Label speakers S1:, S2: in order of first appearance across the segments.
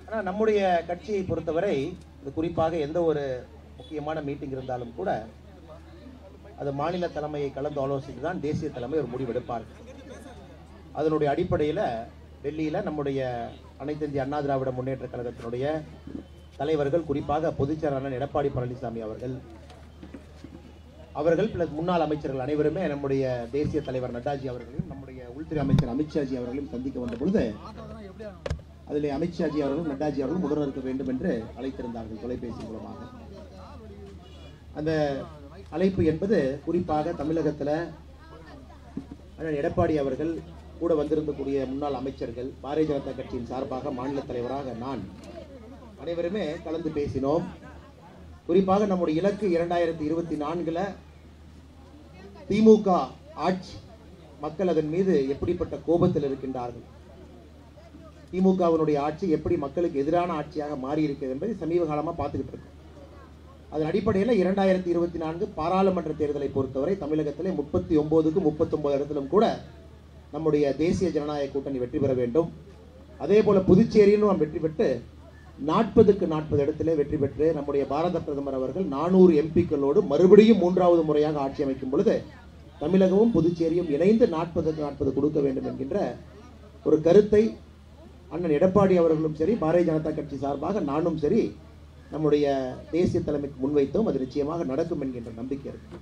S1: ஆனால் நம்முடைய கட்சியை பொறுத்தவரை இது குறிப்பாக எந்த ஒரு முக்கியமான மீட்டிங் இருந்தாலும் கூட அது மாநில தலைமையை கலந்து ஆலோசித்து தான் தேசிய தலைமை ஒரு முடிவெடுப்பார் அதனுடைய அடிப்படையில் டெல்லியில் நம்முடைய அனைத்து இந்திய அண்ணா திராவிட முன்னேற்ற கழகத்தினுடைய தலைவர்கள் குறிப்பாக பொதுச் செயலாளர் எடப்பாடி பழனிசாமி அவர்கள் அவர்கள் பிளஸ் முன்னாள் அமைச்சர்கள் அனைவருமே நம்முடைய தேசிய தலைவர் நட்டாஜி அவர்களையும் நம்முடைய உள்துறை அமைச்சர் அமித்ஷாஜி அவர்களையும் சந்திக்க வந்த பொழுது அதில் அமித்ஷாஜி அவர்களும் நட்டாஜி அவர்களும் உடனிருக்க வேண்டும் என்று அழைத்திருந்தார்கள் தொலைபேசி மூலமாக அந்த அழைப்பு என்பது குறிப்பாக தமிழகத்தில் அண்ணன் எடப்பாடி அவர்கள் கூட வந்திருக்கக்கூடிய முன்னாள் அமைச்சர்கள் பாரதிய ஜனதா கட்சியின் சார்பாக மாநில தலைவராக நான் அனைவருமே கலந்து பேசினோம் குறிப்பாக நம்முடைய இலக்கு இரண்டாயிரத்தி இருபத்தி நான்குல திமுக ஆட்சி மக்கள் அதன் மீது எப்படிப்பட்ட கோபத்தில் இருக்கின்றார்கள் திமுகவினுடைய ஆட்சி எப்படி மக்களுக்கு எதிரான ஆட்சியாக மாறி இருக்கிறது என்பதை சமீப காலமா பார்த்துக்கிட்டு இருக்கோம் அதன் அடிப்படையில் இரண்டாயிரத்தி இருபத்தி நான்கு பாராளுமன்ற தேர்தலை பொறுத்தவரை தமிழகத்திலே முப்பத்தி ஒன்பதுக்கு முப்பத்தொன்பது இடத்திலும் கூட நம்முடைய தேசிய ஜனநாயக கூட்டணி வெற்றி பெற வேண்டும் அதே போல புதுச்சேரியிலும் நாம் வெற்றி பெற்று நாற்பதுக்கு நாற்பது இடத்திலே வெற்றி பெற்று நம்முடைய பாரத பிரதமர் அவர்கள் நானூறு எம்பிக்களோடு மறுபடியும் மூன்றாவது முறையாக ஆட்சி அமைக்கும் பொழுது தமிழகமும் புதுச்சேரியும் இணைந்து நாற்பதுக்கு நாற்பது கொடுக்க வேண்டும் என்கின்ற ஒரு கருத்தை அண்ணன் எடப்பாடி அவர்களும் சரி பாரதிய ஜனதா கட்சி சார்பாக நானும் சரி நம்முடைய தேசிய தலைமைக்கு முன்வைத்தோம் அது நிச்சயமாக நடக்கும் என்கின்ற நம்பிக்கை இருக்கு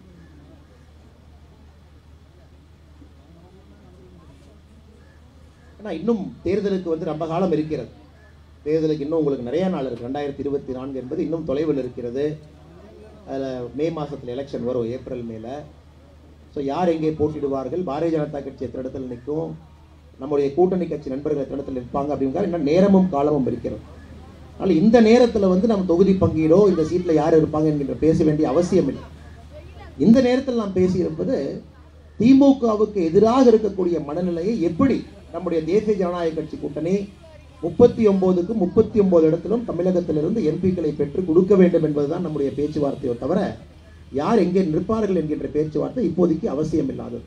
S1: ஆனா இன்னும் தேர்தலுக்கு வந்து ரொம்ப காலம் இருக்கிறது தேர்தலுக்கு இன்னும் உங்களுக்கு நிறைய நாள் இருக்கு ரெண்டாயிரத்தி இருபத்தி நான்கு என்பது இன்னும் தொலைவில் இருக்கிறது அதில் மே மாசத்துல எலெக்ஷன் வரும் ஏப்ரல் மேல ஸோ யார் எங்கே போட்டிடுவார்கள் பாரதிய ஜனதா கட்சி எத்தனை இடத்துல நிற்கும் நம்முடைய கூட்டணி கட்சி நண்பர்கள் எத்தனை இடத்துல நிற்பாங்க அப்படிங்கிற இன்னும் நேரமும் காலமும் இருக்கிறது அதனால் இந்த நேரத்தில் வந்து நம்ம தொகுதி பங்கீடோ இந்த சீட்டில் யார் இருப்பாங்க என்கின்ற பேச வேண்டிய அவசியம் இல்லை இந்த நேரத்தில் நாம் பேசியிருப்பது திமுகவுக்கு எதிராக இருக்கக்கூடிய மனநிலையை எப்படி நம்முடைய தேசிய ஜனநாயக கட்சி கூட்டணி முப்பத்தி ஒன்பதுக்கு முப்பத்தி ஒன்பது இடத்திலும் தமிழகத்திலிருந்து எம்பிக்களை பெற்று கொடுக்க வேண்டும் என்பதுதான் நம்முடைய பேச்சுவார்த்தையோ தவிர யார் எங்கே நிற்பார்கள் என்கின்ற பேச்சுவார்த்தை இப்போதைக்கு அவசியம் இல்லாதது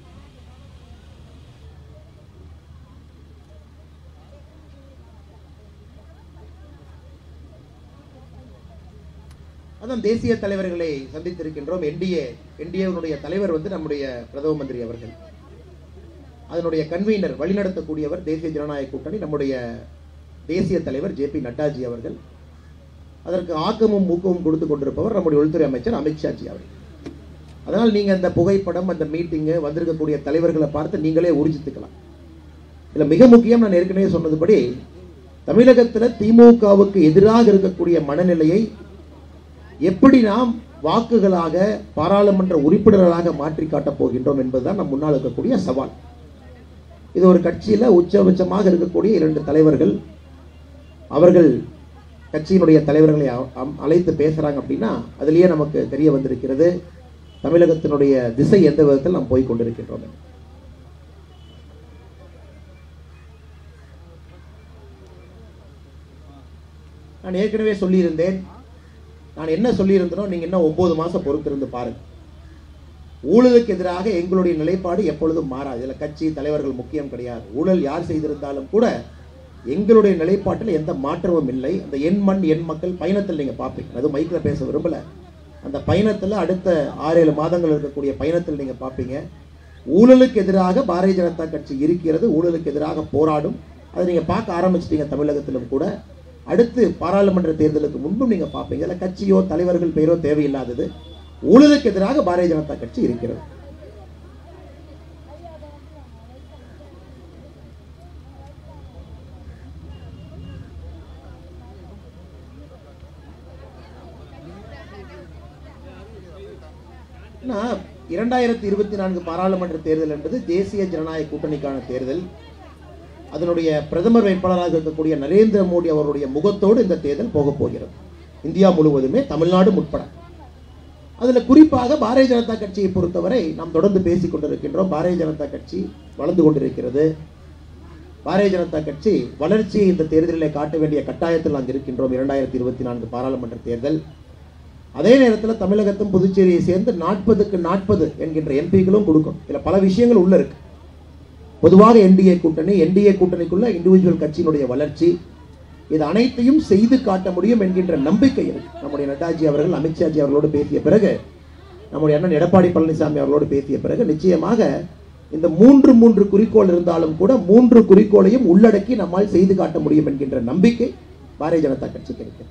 S1: அதான் தேசிய தலைவர்களை சந்தித்திருக்கின்றோம் என்டிஏ என்டிஏனுடைய தலைவர் வந்து நம்முடைய பிரதம மந்திரி அவர்கள் அதனுடைய கன்வீனர் வழிநடத்தக்கூடியவர் தேசிய ஜனநாயக கூட்டணி நம்முடைய தேசிய தலைவர் ஜே பி நட்டாஜி அவர்கள் அதற்கு ஆக்கமும் ஊக்கமும் கொடுத்து கொண்டிருப்பவர் நம்முடைய உள்துறை அமைச்சர் அமித்ஷாஜி அவர்கள் அதனால் நீங்க அந்த புகைப்படம் அந்த மீட்டிங்கு வந்திருக்கக்கூடிய தலைவர்களை பார்த்து நீங்களே உறிஞ்சித்துக்கலாம் இதுல மிக முக்கியம் நான் ஏற்கனவே சொன்னதுபடி தமிழகத்துல திமுகவுக்கு எதிராக இருக்கக்கூடிய மனநிலையை எப்படி நாம் வாக்குகளாக பாராளுமன்ற உறுப்பினர்களாக மாற்றி காட்டப் போகின்றோம் என்பதுதான் நம் முன்னால் இருக்கக்கூடிய சவால் இது ஒரு கட்சியில உச்சபட்சமாக இருக்கக்கூடிய இரண்டு தலைவர்கள் அவர்கள் கட்சியினுடைய தலைவர்களை அ- அம்- அழைத்து பேசுறாங்க அப்படின்னா அதிலேயே நமக்கு தெரிய வந்திருக்கிறது தமிழகத்தினுடைய திசை எந்த விதத்தில் நாம் போய் கொண்டிருக்கின்றோம் என்று. நான் ஏற்கனவே சொல்லியிருந்தேன் நான் என்ன சொல்லியிருந்தனோ நீங்க இன்னும் ஒன்பது மாசம் பொறுத்திருந்து பாருங்க ஊழலுக்கு எதிராக எங்களுடைய நிலைப்பாடு எப்பொழுதும் மாறாது இதுல கட்சி தலைவர்கள் முக்கியம் கிடையாது ஊழல் யார் செய்திருந்தாலும் கூட எங்களுடைய நிலைப்பாட்டில் எந்த மாற்றமும் இல்லை அந்த எண் மண் எண் மக்கள் பயணத்தில் நீங்க பார்ப்பீங்க அது மைக்கில் பேச விரும்பல அந்த பயணத்துல அடுத்த ஆறு ஏழு மாதங்கள் இருக்கக்கூடிய பயணத்தில் நீங்க பார்ப்பீங்க ஊழலுக்கு எதிராக பாரதிய ஜனதா கட்சி இருக்கிறது ஊழலுக்கு எதிராக போராடும் அதை நீங்க பார்க்க ஆரம்பிச்சிட்டீங்க தமிழகத்திலும் கூட அடுத்து பாராளுமன்ற தேர்தலுக்கு முன்பும் நீங்க பார்ப்பீங்க அதில் கட்சியோ தலைவர்கள் பெயரோ தேவையில்லாதது ஊழலுக்கு எதிராக பாரதிய ஜனதா கட்சி இருக்கிறது ஆனா, இரண்டாயிரத்தி இருபத்தி நான்கு பாராளுமன்ற தேர்தல் என்பது தேசிய ஜனநாயக கூட்டணிக்கான தேர்தல் அதனுடைய பிரதமர் வேட்பாளராக இருக்கக்கூடிய நரேந்திர மோடி அவருடைய முகத்தோடு இந்த தேர்தல் போக போகிறது இந்தியா முழுவதுமே தமிழ்நாடு உட்பட அதுல குறிப்பாக பாரதிய ஜனதா கட்சியை பொறுத்தவரை நாம் தொடர்ந்து பேசிக் கொண்டிருக்கின்றோம் பாரதிய ஜனதா கட்சி வளர்ந்து கொண்டிருக்கிறது பாரதிய ஜனதா கட்சி வளர்ச்சியை இந்த தேர்தலிலே காட்ட வேண்டிய கட்டாயத்தில் நாம் இருக்கின்றோம் இரண்டாயிரத்தி இருபத்தி நான்கு பாராளுமன்ற தேர்தல் அதே நேரத்தில் தமிழகத்தும் புதுச்சேரியை சேர்ந்து நாற்பதுக்கு நாற்பது என்கின்ற எம்பிகளும் கொடுக்கும் இதுல பல விஷயங்கள் உள்ள இருக்கு பொதுவாக என்டிஏ கூட்டணி என்டிஏ கூட்டணிக்குள்ள இண்டிவிஜுவல் கட்சியினுடைய வளர்ச்சி இது அனைத்தையும் செய்து காட்ட முடியும் என்கின்ற நம்பிக்கை இருக்கு நம்முடைய நட்டாஜி அவர்கள் அமித்ஷாஜி அவர்களோடு பேசிய பிறகு நம்முடைய அண்ணன் எடப்பாடி பழனிசாமி அவர்களோடு பேசிய பிறகு நிச்சயமாக இந்த மூன்று மூன்று குறிக்கோள் இருந்தாலும் கூட மூன்று குறிக்கோளையும் உள்ளடக்கி நம்மால் செய்து காட்ட முடியும் என்கின்ற நம்பிக்கை பாரதிய ஜனதா கட்சிக்கு இருக்கு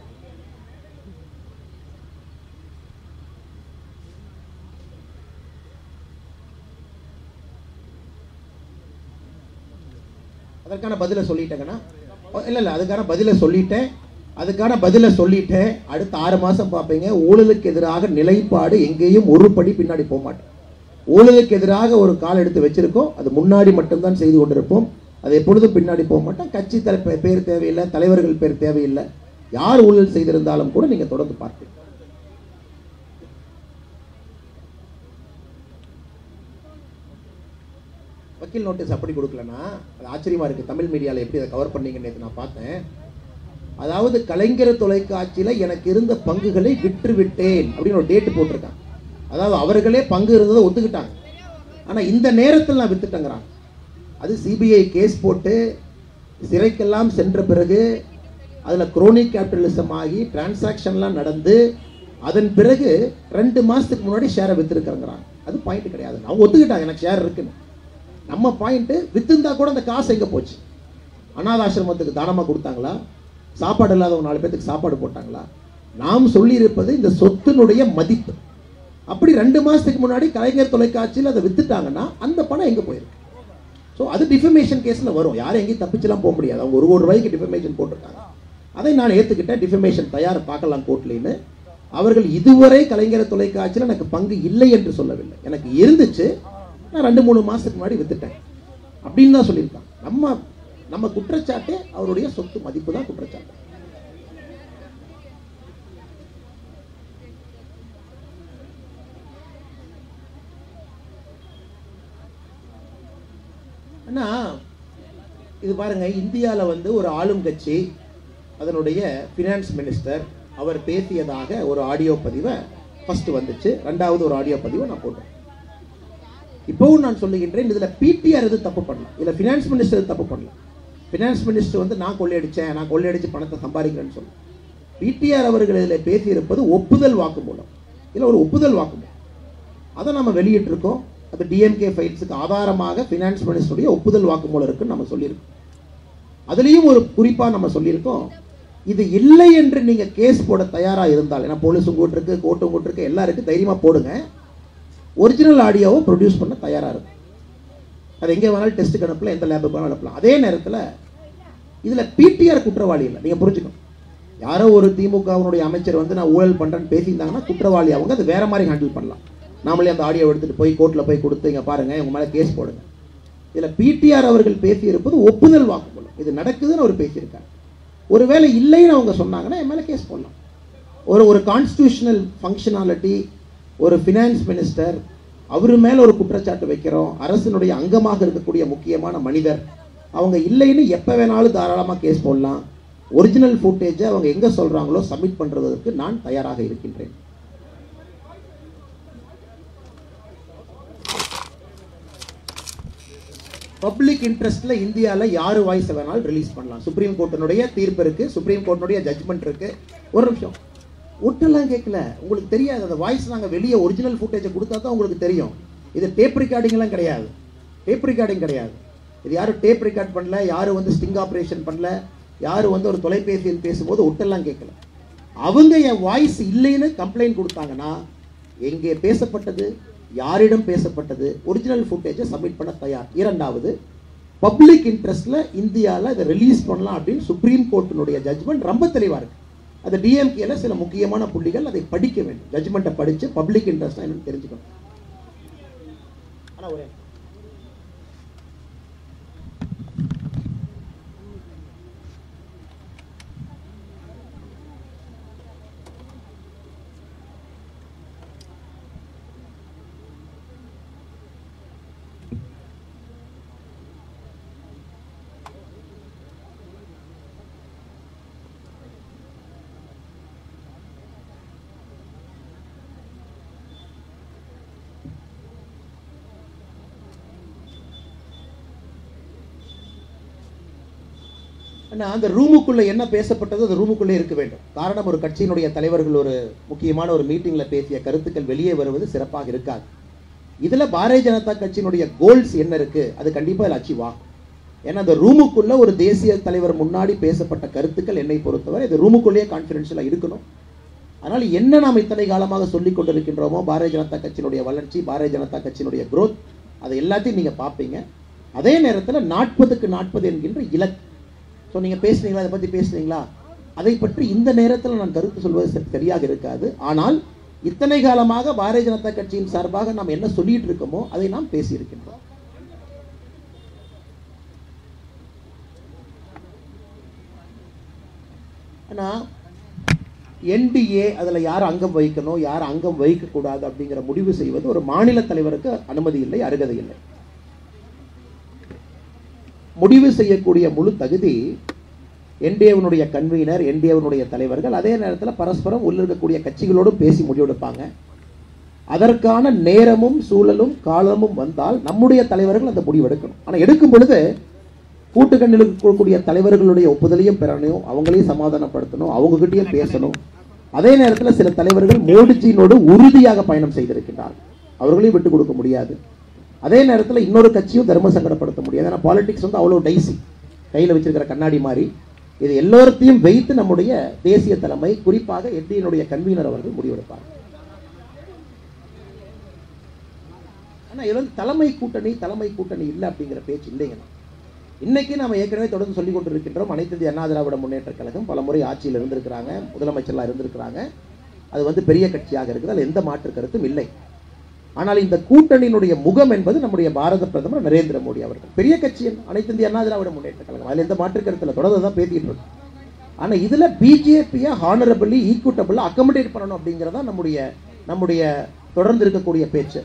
S1: அதற்கான பதிலை சொல்லிட்டேங்கண்ணா இல்ல இல்ல அதுக்கான பதிலை சொல்லிட்டேன் அதுக்கான பதிலை சொல்லிட்டேன் அடுத்த ஆறு மாசம் பார்ப்பீங்க ஊழலுக்கு எதிராக நிலைப்பாடு எங்கேயும் ஒரு படி பின்னாடி போக மாட்டேன் ஊழலுக்கு எதிராக ஒரு கால் எடுத்து வச்சிருக்கோம் அது முன்னாடி மட்டும்தான் செய்து கொண்டிருப்போம் அது எப்பொழுதும் பின்னாடி போக மாட்டோம் கட்சி தலை பேர் தேவையில்லை தலைவர்கள் பேர் தேவையில்லை யார் ஊழல் செய்திருந்தாலும் கூட நீங்க தொடர்ந்து பார்ப்பீங்க வக்கீல் நோட்டீஸ் அப்படி கொடுக்கலன்னா அது ஆச்சரியமா இருக்கு தமிழ் மீடியாவில் எப்படி அதை கவர் பண்ணீங்கன்னு நேத்து நான் பார்த்தேன் அதாவது கலைஞர் தொலைக்காட்சியில் எனக்கு இருந்த பங்குகளை விற்று விட்டேன் அப்படின்னு ஒரு டேட்டு போட்டிருக்காங்க அதாவது அவர்களே பங்கு இருந்ததை ஒத்துக்கிட்டாங்க ஆனால் இந்த நேரத்தில் நான் வித்துட்டேங்கிறாங்க அது சிபிஐ கேஸ் போட்டு சிறைக்கெல்லாம் சென்ற பிறகு அதில் குரோனிக் கேபிட்டலிசம் ஆகி டிரான்சாக்ஷன்லாம் நடந்து அதன் பிறகு ரெண்டு மாதத்துக்கு முன்னாடி ஷேரை விற்றுருக்குறாங்கிறாங்க அது பாயிண்ட் கிடையாது அவங்க ஒத்துக்கிட்டாங்க எனக்கு ஷேர் இருக்குன்னு நம்ம பாயிண்ட்டு வித்துருந்தா கூட அந்த காசு எங்கே போச்சு அனாதாசிரமத்துக்கு தானமாக கொடுத்தாங்களா சாப்பாடு இல்லாதவங்க நாலு பேத்துக்கு சாப்பாடு போட்டாங்களா நாம் சொல்லியிருப்பது இந்த சொத்தினுடைய மதிப்பு அப்படி ரெண்டு மாதத்துக்கு முன்னாடி கலைஞர் தொலைக்காட்சியில் அதை வித்துட்டாங்கன்னா அந்த பணம் எங்கே போயிருக்கு ஸோ அது டிஃபமேஷன் கேஸில் வரும் யாரும் எங்கேயும் தப்பிச்செல்லாம் போக முடியாது அவங்க ஒரு ஒரு ரூபாய்க்கு டிஃபமேஷன் போட்டிருக்காங்க அதை நான் ஏற்றுக்கிட்டேன் டிஃபமேஷன் தயார் பார்க்கலாம் கோர்ட்லேன்னு அவர்கள் இதுவரை கலைஞர் தொலைக்காட்சியில் எனக்கு பங்கு இல்லை என்று சொல்லவில்லை எனக்கு இருந்துச்சு நான் ரெண்டு மூணு மாதத்துக்கு முன்னாடி வித்துட்டேன் அப்படின்னு தான் சொல்லியிருக்காங்க நம்ம நம்ம குற்றச்சாட்டே அவருடைய சொத்து மதிப்பு தான் குற்றச்சாட்டு அண்ணா இது பாருங்க இந்தியாவில் வந்து ஒரு ஆளும் கட்சி அதனுடைய ஃபினான்ஸ் மினிஸ்டர் அவர் பேசியதாக ஒரு ஆடியோ பதிவை ஃபர்ஸ்ட் வந்துச்சு ரெண்டாவது ஒரு ஆடியோ பதிவை நான் போட்டேன் இப்போவும் நான் சொல்லுகின்றேன் இதில் பிடிஆர் எது தப்பு பண்ணலாம் இதில் ஃபினான்ஸ் மினிஸ்டர் எது தப்பு பண்ணலாம் ஃபினான்ஸ் மினிஸ்டர் வந்து நான் கொள்ளையடிச்சேன் நான் கொள்ளையடிச்சு பணத்தை சம்பாதிக்கிறேன்னு சொல்லு பிடிஆர் அவர்கள் இதில் பேசியிருப்பது ஒப்புதல் வாக்குமூலம் இதில் ஒரு ஒப்புதல் வாக்குமூலம் அதை நம்ம வெளியிட்டிருக்கோம் அது டிஎம்கே ஃபைல்ஸுக்கு ஆதாரமாக ஃபினான்ஸ் மினிஸ்டருடைய ஒப்புதல் வாக்குமூலம் இருக்குன்னு நம்ம சொல்லியிருக்கோம் அதுலேயும் ஒரு குறிப்பாக நம்ம சொல்லியிருக்கோம் இது இல்லை என்று நீங்கள் கேஸ் போட தயாராக இருந்தால் ஏன்னா போலீஸ் உங்கூட்டு இருக்கு கோர்ட்டு உங்கூட்டு இருக்கு எல்லாம் இருக்கு தைரியமாக போடுங்க ஒரிஜினல் ஆடியோவை ப்ரொடியூஸ் பண்ண தயாராக இருக்கும் அது எங்கே வேணாலும் டெஸ்ட்டுக்கு அனுப்பலாம் எந்த லேபுக்கு வேணாலும் அனுப்பலாம் அதே நேரத்தில் இதில் பிடிஆர் குற்றவாளி இல்லை நீங்கள் புரிஞ்சுக்கணும் யாரோ ஒரு திமுகவினுடைய அமைச்சர் வந்து நான் ஊழல் பண்ணுறேன்னு பேசியிருந்தாங்கன்னா குற்றவாளி அவங்க அது வேற மாதிரி ஹேண்டில் பண்ணலாம் நாமளே அந்த ஆடியோ எடுத்துகிட்டு போய் கோர்ட்டில் போய் கொடுத்து இங்கே பாருங்கள் உங்கள் மேலே கேஸ் போடுங்க இதில் பிடிஆர் அவர்கள் பேசியிருப்பது ஒப்புதல் வாக்குமூலம் இது நடக்குதுன்னு அவர் பேசியிருக்காரு ஒருவேளை இல்லைன்னு அவங்க சொன்னாங்கன்னா என் மேலே கேஸ் போடலாம் ஒரு ஒரு கான்ஸ்டியூஷனல் ஃபங்க்ஷனாலிட்டி ஒரு ஃபினான்ஸ் மினிஸ்டர் அவர் மேலே ஒரு குற்றச்சாட்டு வைக்கிறோம் அரசினுடைய அங்கமாக இருக்கக்கூடிய முக்கியமான மனிதர் அவங்க இல்லைன்னு எப்போ வேணாலும் தாராளமாக கேஸ் போடலாம் ஒரிஜினல் ஃபுட்டேஜை அவங்க எங்கே சொல்கிறாங்களோ சப்மிட் பண்ணுறதுக்கு நான் தயாராக இருக்கின்றேன் பப்ளிக் இன்ட்ரெஸ்ட்ல இந்தியாவில் யார் வாய்ஸ் வேணாலும் ரிலீஸ் பண்ணலாம் சுப்ரீம் கோர்ட்டினுடைய தீர்ப்பு இருக்கு சுப்ரீம் கோர்ட்டினுடைய ஜட்மெண்ட் இருக்கு ஒரு நிமிஷம் ஒட்டெல்லாம் கேட்கல உங்களுக்கு தெரியாது அந்த வாய்ஸ் நாங்கள் வெளியே ஒரிஜினல் ஃபுட்டேஜை கொடுத்தா தான் உங்களுக்கு தெரியும் இது டேப் ரெக்கார்டிங்லாம் கிடையாது டேப் ரெக்கார்டிங் கிடையாது இது யாரும் டேப் ரெக்கார்ட் பண்ணல யாரும் வந்து ஸ்டிங் ஆப்ரேஷன் பண்ணல யாரும் வந்து ஒரு தொலைபேசியில் பேசும்போது ஒட்டெல்லாம் கேட்கல அவங்க என் வாய்ஸ் இல்லைன்னு கம்ப்ளைண்ட் கொடுத்தாங்கன்னா எங்கே பேசப்பட்டது யாரிடம் பேசப்பட்டது ஒரிஜினல் ஃபுட்டேஜை சப்மிட் பண்ண தயார் இரண்டாவது பப்ளிக் இன்ட்ரெஸ்ட்ல இந்தியாவில் இதை ரிலீஸ் பண்ணலாம் அப்படின்னு சுப்ரீம் கோர்ட்டினுடைய ஜட்மெண்ட் ரொம்ப தெளிவாக இருக்கு அது டிஎம்கேல சில முக்கியமான புள்ளிகள் அதை படிக்க வேண்டும் ஜட்மெண்ட்டை படித்து பப்ளிக் இன்ட்ரெஸ்ட் என்னன்னு தெரிஞ்சுக்கணும் ஆனால் ஒரே ஆனா அந்த ரூமுக்குள்ள என்ன பேசப்பட்டதோ அந்த ரூமுக்குள்ளே இருக்க வேண்டும் காரணம் ஒரு கட்சியினுடைய தலைவர்கள் ஒரு முக்கியமான ஒரு மீட்டிங்ல பேசிய கருத்துக்கள் வெளியே வருவது சிறப்பாக இருக்காது இதுல பாரதிய ஜனதா கட்சியினுடைய கோல்ஸ் என்ன இருக்கு அது கண்டிப்பா அதில் அச்சீவ் ஆகும் ஏன்னா அந்த ரூமுக்குள்ள ஒரு தேசிய தலைவர் முன்னாடி பேசப்பட்ட கருத்துக்கள் என்னை பொறுத்தவரை இது ரூமுக்குள்ளேயே கான்ஃபிடென்ஷியலாக இருக்கணும் அதனால் என்ன நாம் இத்தனை காலமாக சொல்லிக் கொண்டிருக்கின்றோமோ பாரதிய ஜனதா கட்சியினுடைய வளர்ச்சி பாரதிய ஜனதா கட்சியினுடைய growth அதை எல்லாத்தையும் நீங்கள் பார்ப்பீங்க அதே நேரத்தில் நாற்பதுக்கு நாற்பது என்கின்ற இலக்கு ஸோ நீங்கள் பேசுனீங்களா அதை பற்றி பேசுனீங்களா அதை பற்றி இந்த நேரத்தில் நான் கருத்து சொல்வது சரி- சரியாக இருக்காது ஆனால் இத்தனை காலமாக பாரதிய ஜனதா கட்சியின் சார்பாக நாம் என்ன சொல்லிட்டு இருக்கோமோ அதை நாம் பேசியிருக்கின்றோம் ஆனால் என்டிஏ அதில் யார் அங்கம் வைக்கணும் யார் அங்கம் வைக்கக்கூடாது அப்படிங்கிற முடிவு செய்வது ஒரு மாநில தலைவருக்கு அனுமதி இல்லை அருகதை இல்லை முடிவு செய்யக்கூடிய முழு தகுதி என்டிஏவனுடைய கன்வீனர் என்டிஏவனுடைய தலைவர்கள் அதே நேரத்தில் பரஸ்பரம் உள்ள இருக்கக்கூடிய கட்சிகளோடும் பேசி முடிவெடுப்பாங்க அதற்கான நேரமும் சூழலும் காலமும் வந்தால் நம்முடைய தலைவர்கள் அந்த முடிவு எடுக்கணும் ஆனால் எடுக்கும் பொழுது கூட்டுக்கண்ணில் இருக்கக்கூடிய தலைவர்களுடைய ஒப்புதலையும் பெறணும் அவங்களையும் சமாதானப்படுத்தணும் அவங்ககிட்டயும் பேசணும் அதே நேரத்தில் சில தலைவர்கள் மோடிஜியினோடு உறுதியாக பயணம் செய்திருக்கிறார் அவர்களையும் விட்டு கொடுக்க முடியாது அதே நேரத்தில் இன்னொரு கட்சியும் தர்ம சங்கடப்படுத்த முடியாது ஏன்னா பாலிடிக்ஸ் வந்து அவ்வளோ டைசி கையில் வச்சிருக்கிற கண்ணாடி மாதிரி இது எல்லோரத்தையும் வைத்து நம்முடைய தேசிய தலைமை குறிப்பாக என்டியினுடைய கன்வீனர் அவர்கள் முடிவெடுப்பார் ஆனா இது வந்து தலைமை கூட்டணி தலைமை கூட்டணி இல்லை அப்படிங்கிற பேச்சு இல்லைங்க இன்னைக்கு நாம ஏற்கனவே தொடர்ந்து சொல்லிக் கொண்டிருக்கின்றோம் அனைத்து இந்திய அண்ணா திராவிட முன்னேற்ற கழகம் பல முறை ஆட்சியில் இருந்திருக்கிறாங்க முதலமைச்சர்லாம் இருந்திருக்கிறாங்க அது வந்து பெரிய கட்சியாக இருக்குது அதில் எந்த மாற்று கருத்தும் இல்லை ஆனால் இந்த கூட்டணியினுடைய முகம் என்பது நம்முடைய பாரத பிரதமர் நரேந்திர மோடி அவர்கள் பெரிய கட்சி அனைத்து இந்திய அண்ணா திராவிட முன்னேற்ற கழகம் அதில் எந்த மாற்று கருத்தில் தொடர்ந்து தான் பேசிட்டு இருக்கோம் ஆனா இதுல பிஜேபியை ஹானரபிளி ஈக்குவட்டபிளா அக்கமடேட் பண்ணணும் அப்படிங்கிறதா நம்முடைய நம்முடைய தொடர்ந்து இருக்கக்கூடிய பேச்சு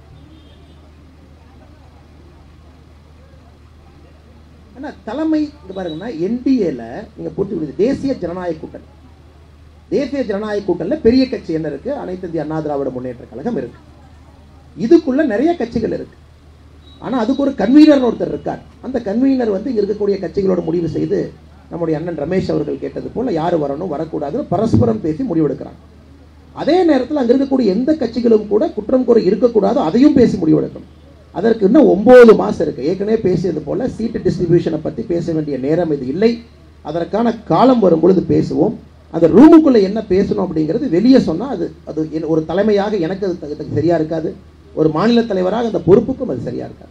S1: ஆனா தலைமை இங்க பாருங்கன்னா என்டிஏல நீங்க போட்டு தேசிய ஜனநாயக கூட்டணி தேசிய ஜனநாயக கூட்டணியில பெரிய கட்சி என்ன இருக்கு அனைத்து இந்திய அண்ணா திராவிட முன்னேற்ற கழகம் இருக்கு இதுக்குள்ள நிறைய கட்சிகள் இருக்கு ஆனா அதுக்கு ஒரு கன்வீனர் ஒருத்தர் இருக்கார் அந்த கன்வீனர் வந்து இங்க இருக்கக்கூடிய கட்சிகளோட முடிவு செய்து நம்முடைய அண்ணன் ரமேஷ் அவர்கள் கேட்டது போல யார் வரணும் வரக்கூடாதுன்னு பரஸ்பரம் பேசி முடிவெடுக்கிறாங்க அதே நேரத்தில் அங்க இருக்கக்கூடிய எந்த கட்சிகளும் கூட குற்றம் குறை இருக்கக்கூடாது அதையும் பேசி முடிவெடுக்கணும் அதற்கு இன்னும் ஒன்பது மாசம் இருக்கு ஏற்கனவே பேசியது போல சீட்டு டிஸ்ட்ரிபியூஷனை பத்தி பேச வேண்டிய நேரம் இது இல்லை அதற்கான காலம் வரும் பொழுது பேசுவோம் அந்த ரூமுக்குள்ள என்ன பேசணும் அப்படிங்கிறது வெளியே சொன்னா அது அது என்- ஒரு தலைமையாக எனக்கு அது தகு- தகு- சரியா இருக்காது ஒரு மாநில தலைவராக அந்த பொறுப்புக்கும் அது சரியா இருக்காது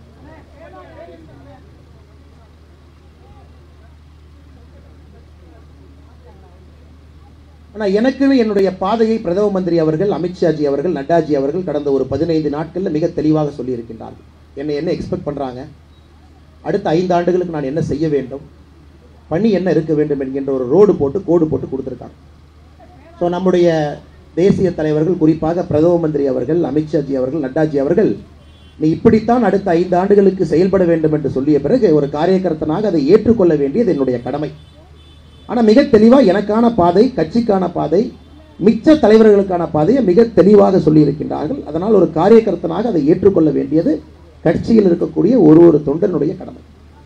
S1: ஆனா எனக்குன்னு என்னுடைய பாதையை பிரதம மந்திரி அவர்கள் அமித்ஷாஜி அவர்கள் நட்டாஜி அவர்கள் கடந்த ஒரு பதினைந்து நாட்கள்ல மிக தெளிவாக சொல்லியிருக்கின்றார்கள் என்னை என்ன எக்ஸ்பெக்ட் பண்றாங்க அடுத்த ஐந்து ஆண்டுகளுக்கு நான் என்ன செய்ய வேண்டும் பணி என்ன இருக்க வேண்டும் என்கின்ற ஒரு ரோடு போட்டு கோடு போட்டு கொடுத்துருக்காங்க ஸோ நம்முடைய தேசிய தலைவர்கள் குறிப்பாக பிரதம மந்திரி அவர்கள் அமித்ஷாஜி அவர்கள் நட்டாஜி அவர்கள் நீ இப்படித்தான் அடுத்த ஐந்து ஆண்டுகளுக்கு செயல்பட வேண்டும் என்று சொல்லிய பிறகு ஒரு காரியகர்த்தனாக அதை ஏற்றுக்கொள்ள வேண்டியது என்னுடைய கடமை ஆனா மிக தெளிவா எனக்கான பாதை கட்சிக்கான பாதை மிச்ச தலைவர்களுக்கான பாதையை மிக தெளிவாக சொல்லியிருக்கின்றார்கள் அதனால் ஒரு காரியகர்த்தனாக அதை ஏற்றுக்கொள்ள வேண்டியது கட்சியில் இருக்கக்கூடிய ஒரு ஒரு தொண்டனுடைய கடமை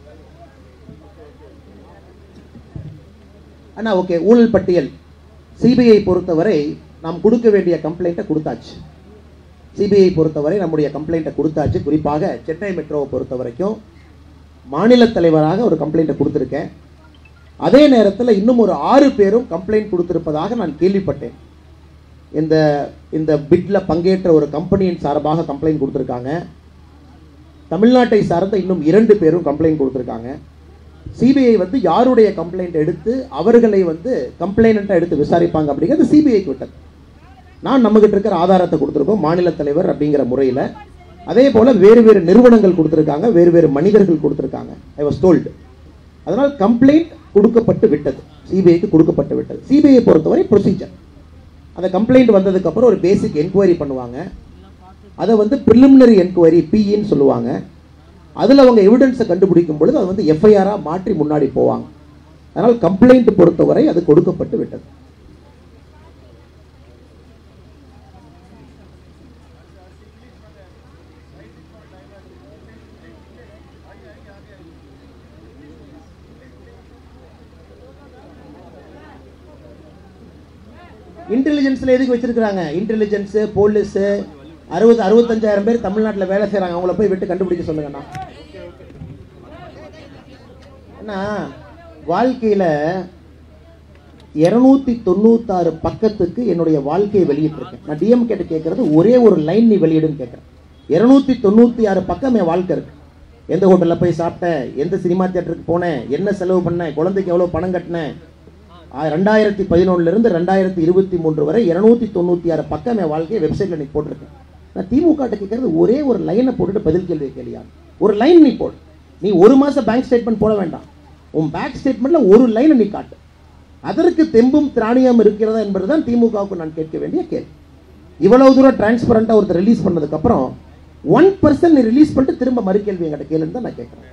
S1: அண்ணா ஓகே ஊழல் பட்டியல் சிபிஐ பொறுத்தவரை நாம் கொடுக்க வேண்டிய கம்ப்ளைண்ட்டை கொடுத்தாச்சு சிபிஐ பொறுத்தவரை நம்முடைய கம்ப்ளைண்ட்டை கொடுத்தாச்சு குறிப்பாக சென்னை மெட்ரோவை பொறுத்த வரைக்கும் மாநில தலைவராக ஒரு கம்ப்ளைண்ட்டை கொடுத்துருக்கேன் அதே நேரத்தில் இன்னும் ஒரு ஆறு பேரும் கம்ப்ளைண்ட் கொடுத்திருப்பதாக நான் கேள்விப்பட்டேன் இந்த இந்த பிட்ல பங்கேற்ற ஒரு கம்பெனியின் சார்பாக கம்ப்ளைண்ட் கொடுத்துருக்காங்க தமிழ்நாட்டை சார்ந்த இன்னும் இரண்டு பேரும் கம்ப்ளைண்ட் கொடுத்துருக்காங்க சிபிஐ வந்து யாருடைய கம்ப்ளைண்ட் எடுத்து அவர்களை வந்து கம்ப்ளைண்ட்டாக எடுத்து விசாரிப்பாங்க அப்படிங்கிறது சிபிஐக்கு விட்டது நான் நம்மகிட்ட இருக்கிற ஆதாரத்தை கொடுத்துருக்கோம் மாநில தலைவர் அப்படிங்கிற முறையில் அதே போல வேறு வேறு நிறுவனங்கள் கொடுத்துருக்காங்க வேறு வேறு மனிதர்கள் கொடுத்துருக்காங்க ஐ வாஸ் டோல்டு அதனால் கம்ப்ளைண்ட் கொடுக்கப்பட்டு விட்டது சிபிஐக்கு கொடுக்கப்பட்டு விட்டது சிபிஐ பொறுத்தவரை ப்ரொசீஜர் அந்த கம்ப்ளைண்ட் வந்ததுக்கு அப்புறம் ஒரு பேசிக் என்கொயரி பண்ணுவாங்க அதை வந்து ப்ரிலிமினரி என்கொயரி பிஇன்னு சொல்லுவாங்க அதில் அவங்க எவிடன்ஸை கண்டுபிடிக்கும் பொழுது அது வந்து எஃப்ஐஆராக மாற்றி முன்னாடி போவாங்க அதனால் கம்ப்ளைண்ட் பொறுத்தவரை அது கொடுக்கப்பட்டு விட்டது இன்டெலிஜென்ஸ்ல எதுக்கு வச்சிருக்காங்க இன்டெலிஜென்ஸ் போலீஸ் அறுபது அறுபத்தஞ்சாயிரம் பேர் தமிழ்நாட்டில் வேலை செய்றாங்க அவங்கள போய் விட்டு கண்டுபிடிக்க சொல்லுங்கண்ணா அண்ணா வாழ்க்கையில இருநூத்தி தொண்ணூத்தாறு பக்கத்துக்கு என்னுடைய வாழ்க்கையை வெளியிட்டிருக்கேன் நான் டிஎம் கேட்டு கேட்கறது ஒரே ஒரு லைன் நீ வெளியிடுன்னு கேட்கறேன் இருநூத்தி தொண்ணூத்தி ஆறு பக்கம் என் வாழ்க்கை இருக்கு எந்த ஹோட்டலில் போய் சாப்பிட்டேன் எந்த சினிமா தியேட்டருக்கு போனேன் என்ன செலவு பண்ணேன் குழந்தைக்கு எவ்வளோ பணம் கட்டினேன் ஆ, ரெண்டாயிரத்தி பதினொன்னுல இருந்து ரெண்டாயிரத்தி இருபத்தி மூன்று வரை இருநூத்தி தொண்ணூத்தி ஆறு பக்கம் என் வாழ்க்கையை வெப்சைட்ல நீ போட்டிருக்கேன் நான் திமுக கிட்ட கேட்கறது ஒரே ஒரு லைனை போட்டுட்டு பதில் கேள்வி கேளியா ஒரு லைன் நீ போடு நீ ஒரு மாசம் பேங்க் ஸ்டேட்மெண்ட் போட வேண்டாம் உன் பேங்க் ஸ்டேட்மெண்ட்ல ஒரு லைனை நீ காட்டு அதற்கு தெம்பும் திராணியம் இருக்கிறதா என்பதுதான் திமுகவுக்கு நான் கேட்க வேண்டிய கேள்வி இவ்வளவு தூரம் டிரான்ஸ்பரண்டா ஒருத்தர் ரிலீஸ் பண்ணதுக்கு அப்புறம் ஒன் பர்சன்ட் நீ ரிலீஸ் பண்ணிட்டு திரும்ப மறுகேள்வி என்கிட்ட கேளுன்னு தான் நான் கேட்கிறேன்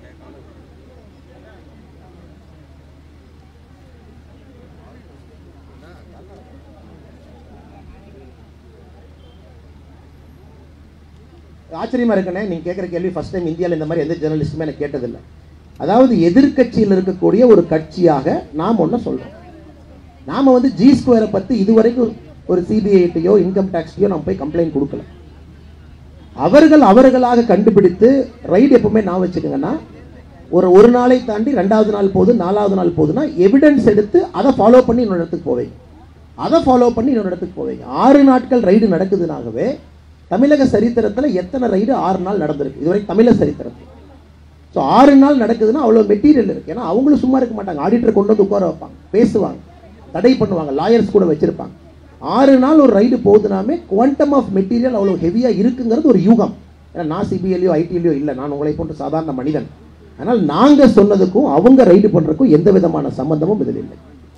S1: ஆச்சரியமா இருக்கனே நீங்க கேட்குற கேள்வி ஃபர்ஸ்ட் டைம் இந்தியாவில் இந்த மாதிரி எந்த ஜெர்னலிஸ்ட்டுமே எனக்கு கேட்டதில்லை அதாவது எதிர்க்கட்சியில் இருக்கக்கூடிய ஒரு கட்சியாக நாம் ஒன்று சொல்றோம் நாம வந்து ஜி ஸ்கொயரை பத்தி இதுவரைக்கும் ஒரு சிபிஐட்டையோ இன்கம் டேக்ஸ்டையோ நம்ம போய் கம்ப்ளைண்ட் கொடுக்கல அவர்கள் அவர்களாக கண்டுபிடித்து ரைடு எப்பவுமே நான் வச்சுக்கோங்கன்னா ஒரு ஒரு நாளை தாண்டி ரெண்டாவது நாள் போகுது நாலாவது நாள் போகுதுன்னா எவிடன்ஸ் எடுத்து அதை ஃபாலோ பண்ணி இன்னொரு இடத்துக்கு போவீங்க அதை ஃபாலோ பண்ணி இன்னொரு இடத்துக்கு போவீங்க ஆறு நாட்கள் ரைடு நடக்குதுனாகவே தமிழக சரித்திரத்துல எத்தனை ரைடு ஆறு நாள் நடந்திருக்கு இதுவரை தமிழக சரித்திரத்தில் ஸோ ஆறு நாள் நடக்குதுன்னா அவ்வளோ மெட்டீரியல் இருக்கு ஏன்னா அவங்களும் சும்மா இருக்க மாட்டாங்க ஆடிட்டர் கொண்டு வந்து உட்கார வைப்பாங்க பேசுவாங்க தடை பண்ணுவாங்க லாயர்ஸ் கூட வச்சிருப்பாங்க ஆறு நாள் ஒரு ரைடு போகுதுனாமே குவாண்டம் ஆஃப் மெட்டீரியல் அவ்வளோ ஹெவியாக இருக்குங்கிறது ஒரு யூகம் ஏன்னா நான் சிபிஎல்லையோ ஐடிலையோ இல்லை நான் உங்களை போன்ற சாதாரண மனிதன் அதனால் நாங்கள் சொன்னதுக்கும் அவங்க ரைடு பண்ணுறதுக்கும் எந்த விதமான சம்பந்தமும் இதில் இல்லை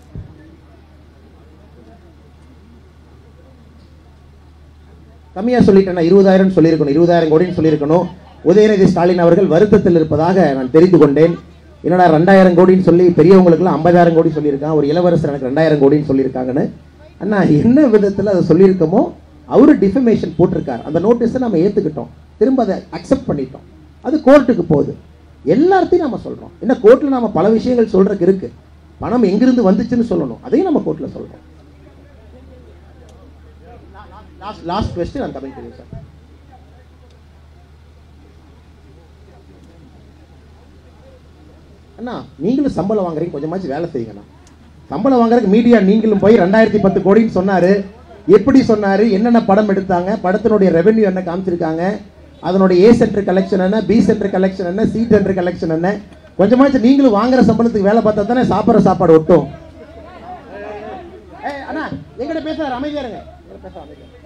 S1: கம்மியாக சொல்லிட்டேன் நான் இருபதாயிரம் சொல்லியிருக்கணும் இருபதாயிரம் கோடின்னு சொல்லியிருக்கணும் உதயநிதி ஸ்டாலின் அவர்கள் வருத்தத்தில் இருப்பதாக நான் தெரிந்து கொண்டேன் என்னடா ரெண்டாயிரம் கோடின்னு சொல்லி பெரியவங்களுக்குலாம் ஐம்பதாயிரம் கோடி சொல்லியிருக்கான் ஒரு இளவரசர் எனக்கு ரெண்டாயிரம் கோடின்னு சொல்லியிருக்காங்கன்னு அண்ணா என்ன விதத்தில் அதை சொல்லியிருக்கோமோ அவரு டிஃபமேஷன் போட்டிருக்கார் அந்த நோட்டீஸை நம்ம ஏற்றுக்கிட்டோம் திரும்ப அதை அக்செப்ட் பண்ணிட்டோம் அது கோர்ட்டுக்கு போகுது எல்லாத்தையும் நம்ம சொல்கிறோம் என்ன கோர்ட்டில் நம்ம பல விஷயங்கள் சொல்றதுக்கு இருக்கு பணம் எங்கிருந்து வந்துச்சுன்னு சொல்லணும் அதையும் நம்ம கோர்ட்டில் சொல்கிறோம் லாஸ்ட் லாஸ்ட் கொஸ்டின் நான் கமிங் டு சார் அண்ணா நீங்களும் சம்பளம் வாங்குறீங்க கொஞ்சமாச்சும் வேலை செய்யுங்கண்ணா சம்பளம் வாங்குறதுக்கு மீடியா நீங்களும் போய் ரெண்டாயிரத்தி பத்து கோடின்னு சொன்னாரு எப்படி சொன்னாரு என்னென்ன படம் எடுத்தாங்க படத்தினுடைய ரெவென்யூ என்ன காமிச்சிருக்காங்க அதனுடைய ஏ சென்டர் கலெக்ஷன் என்ன பி சென்டர் கலெக்ஷன் என்ன சி சென்டர் கலெக்ஷன் என்ன கொஞ்சமாச்சும் நீங்களும் வாங்குற சம்பளத்துக்கு வேலை பார்த்தா தானே சாப்பிட்ற சாப்பாடு ஒட்டும் ஏய், அண்ணா எங்கிட்ட பேசுறாரு அமைதியா இருங்க எங்கிட்ட பேச அமைதியா இருங்க.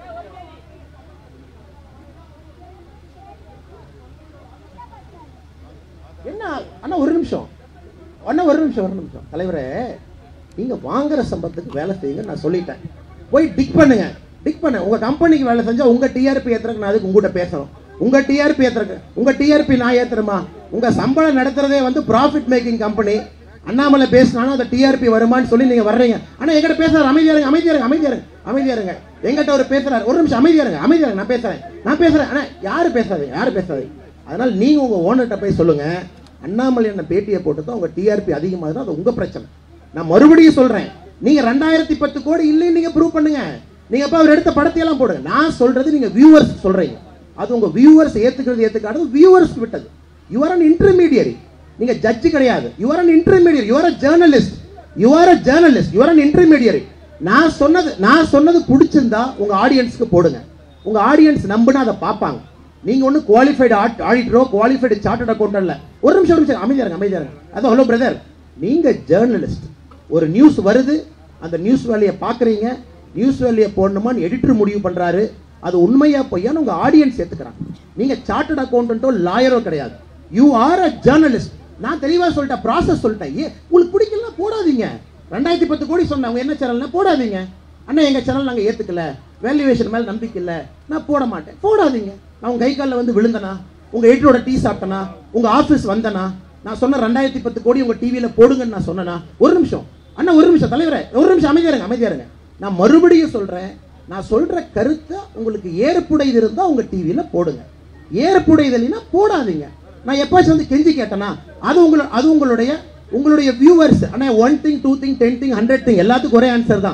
S1: என்ன அண்ணா ஒரு நிமிஷம் அண்ணா ஒரு நிமிஷம் ஒரு நிமிஷம் தலைவரே நீங்க வாங்குற சம்பளத்துக்கு வேலை செய்யுங்க நான் சொல்லிட்டேன் போய் டிக் பண்ணுங்க டிக் பண்ண உங்க கம்பெனிக்கு வேலை செஞ்சா உங்க டிஆர்பி ஏத்துறதுக்கு நான் அதுக்கு உங்ககிட்ட பேசணும் உங்க டிஆர்பி ஏத்துறதுக்கு உங்க டிஆர்பி நான் ஏத்துறமா உங்க சம்பளம் நடத்துறதே வந்து ப்ராஃபிட் மேக்கிங் கம்பெனி அண்ணாமலை பேசினாலும் அந்த டிஆர்பி வருமான்னு சொல்லி நீங்க வர்றீங்க ஆனா எங்கிட்ட பேசுறாரு அமைதியா இருங்க அமைதியா இருங்க அமைதியா இருங்க அமைதியா இருங்க எங்கிட்ட ஒரு பேசுறாரு ஒரு நிமிஷம் அமைதியா இருங்க அமைதியா இருங்க நான் பேசுறேன் நான் பேசுறேன் ஆனா யாரு பேசாது யாரு பேசாது அதனால நீங்க உங்க ஓனர்கிட்ட போய் சொல்லுங்க அண்ணாமலை என்ன பேட்டியை போட்டு தான் உங்க டிஆர்பி அதிகமாகுதுன்னா அது உங்க பிரச்சனை நான் மறுபடியும் சொல்றேன் நீங்க ரெண்டாயிரத்தி பத்து கோடி இல்லைன்னு நீங்க ப்ரூவ் பண்ணுங்க நீங்க அப்ப அவர் எடுத்த படத்தை எல்லாம் போடுங்க நான் சொல்றது நீங்க வியூவர்ஸ் சொல்றீங்க அது உங்க வியூவர்ஸ் ஏத்துக்கிறது ஏத்துக்காது வியூவர்ஸ் விட்டது யூ ஆர் அன் இன்டர்மீடியரி நீங்க ஜட்ஜ் கிடையாது you are an intermediary you are a journalist you are a journalist you are an intermediary நான் சொன்னது நான் சொன்னது பிடிச்சிருந்தா உங்க ஆடியன்ஸ்க்கு போடுங்க உங்க ஆடியன்ஸ் நம்புனா அதை பார்ப்பாங்க நீங்க ஒன்றும் குவாலிஃபைடு ஆடிட்டரோ குவாலிஃபைடு சார்ட்டர்ட் அக்கௌண்ட் இல்ல ஒரு நிமிஷம் ஒரு நிமிஷம் அமைதியா இருங்க அமைதியா இருங்க அதான் ஹலோ பிரதர் நீங்க ஜேர்னலிஸ்ட் ஒரு நியூஸ் வருது அந்த நியூஸ் வேலையை பார்க்குறீங்க நியூஸ் வேலையை போடணுமான்னு எடிட்டர் முடிவு பண்றாரு அது உண்மையா பொய்யான்னு உங்க ஆடியன்ஸ் ஏத்துக்கிறாங்க நீங்க சார்ட்டர்ட் அக்கௌண்டன்ட்டோ லாயரோ கிடையாது யூ ஆர் அ ஜேர்னலிஸ்ட் நான் தெளிவா சொல்லிட்டேன் ப்ராசஸ் சொல்லிட்டேன் ஏன் உங்களுக்கு பிடிக்கலன்னா போடாதீங்க ரெண்டாயிரத்தி பத்து கோடி சொன்னாங்க என்ன சேனல்னா போடாதீங்க அண்ணா எங்க சேனல் நாங்க ஏத்துக்கல வேல்யூவேஷன் மேல நம்பிக்கை இல்ல நான் போட மாட்டேன் போடாதீங்க நான் உங்க கை காலில் வந்து விழுந்தனா உங்க எடிட்டரோட டீ சாப்பிட்டனா உங்க ஆபீஸ் வந்தனா நான் சொன்ன ரெண்டாயிரத்தி பத்து கோடி உங்க டிவியில போடுங்கன்னு நான் சொன்னனா ஒரு நிமிஷம் அண்ணா ஒரு நிமிஷம் தலைவரே ஒரு நிமிஷம் அமைதியா இருங்க அமைதியா இருங்க நான் மறுபடியும் சொல்றேன் நான் சொல்ற கருத்தை உங்களுக்கு ஏற்புடையது இருந்தா உங்க டிவியில போடுங்க ஏற்புடையது இல்லைன்னா போடாதீங்க நான் எப்பாச்சும் வந்து கெஞ்சி கேட்டேனா அது உங்கள அது உங்களுடைய உங்களுடைய வியூவர்ஸ் அண்ணா one thing two thing ten thing hundred thing எல்லாத்துக்கும் ஒரே ஆன்சர் தான்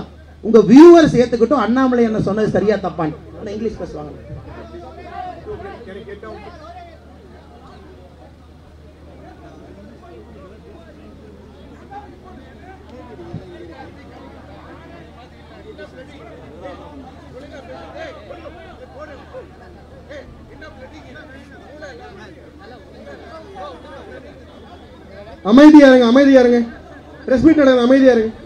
S1: உங்க வியூவர்ஸ் ஏத்துக்கிட்டும் அண்ணாமலை என்ன சொன்னது சரியா தப்பான்னு ஆனா இங்கிலீஷ் பேசுவாங்க
S2: அமைதியா இருங்க அமைதியா இருங்க பிரஸ் மீட் நடக்குது அமைதியா இருங்க